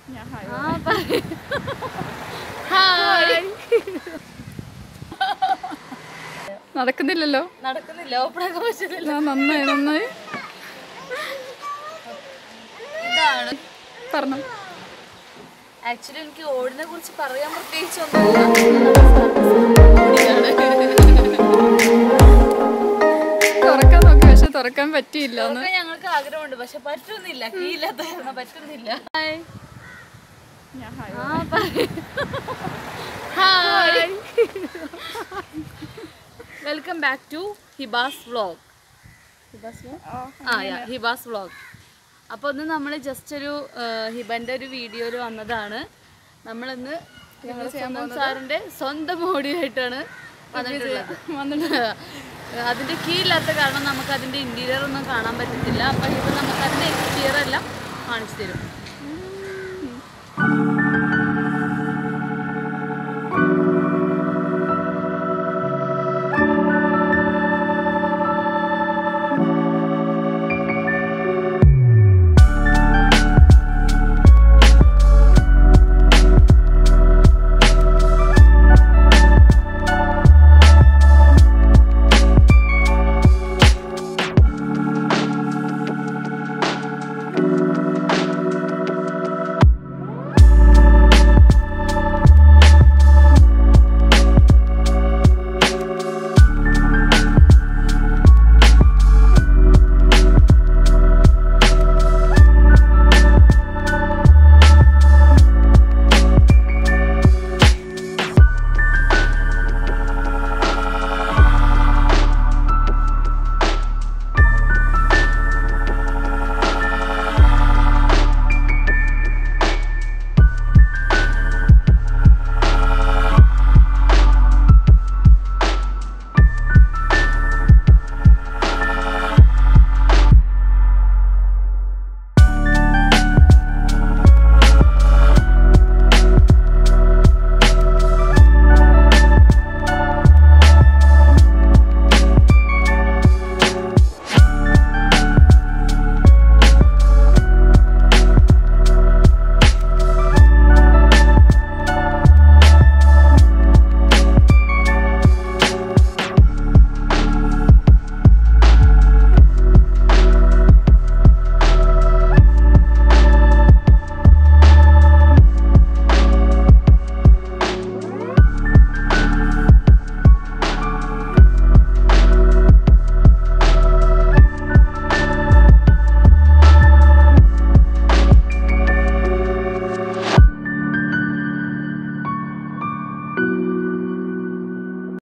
ആ, പറയ്. ഹായ് നടക്കുന്നില്ലല്ലോ നടക്കുന്നില്ല ഓപ്പണാക്കാൻ പറ്റുന്നില്ല ആ, നന്നായി നന്നായി ഇതാണ് പറഞ്ഞു ആക്ച്വലി എനിക്ക് ഓടിനെ കുറിച്ച് പറയാൻ പ്രത്യേകിച്ച് തുറക്കാൻ നോക്കി പക്ഷെ തുറക്കാൻ പറ്റിയില്ല എന്ന് ഒന്നും ഞങ്ങൾക്ക് ആഗ്രഹമുണ്ട് പക്ഷെ പറ്റുന്നില്ല കീയില്ലാത്ത കാരണം പറ്റുന്നില്ല ഹായ് ആ, പറയ്. Hi welcome back to Hibas vlog ആ യാ ഹിബാസ് വ്ളോഗ് അപ്പോൾ ഒന്ന് നമ്മൾ ജസ്റ്റ് ഒരു ആ, ഹിബന്റെ ഒരു വീഡിയോയിൽ വന്നതാണ് നമ്മളിന്ന് ഞങ്ങളുടെ സ്വന്തം സാറിന്റെ സ്വന്തം ഓടിയായിട്ടാണ് വന്നിട്ടുള്ളത് അതിന്റെ കീ ഇല്ലാത്ത കാരണം നമുക്ക് അതിന്റെ ഇന്റീരിയർ ഒന്നും കാണാൻ പറ്റത്തില്ല അപ്പൊ ഇത് നമുക്ക് അതിന്റെ എക്സ്റ്റീരിയർ എല്ലാം കാണിച്ചു തരും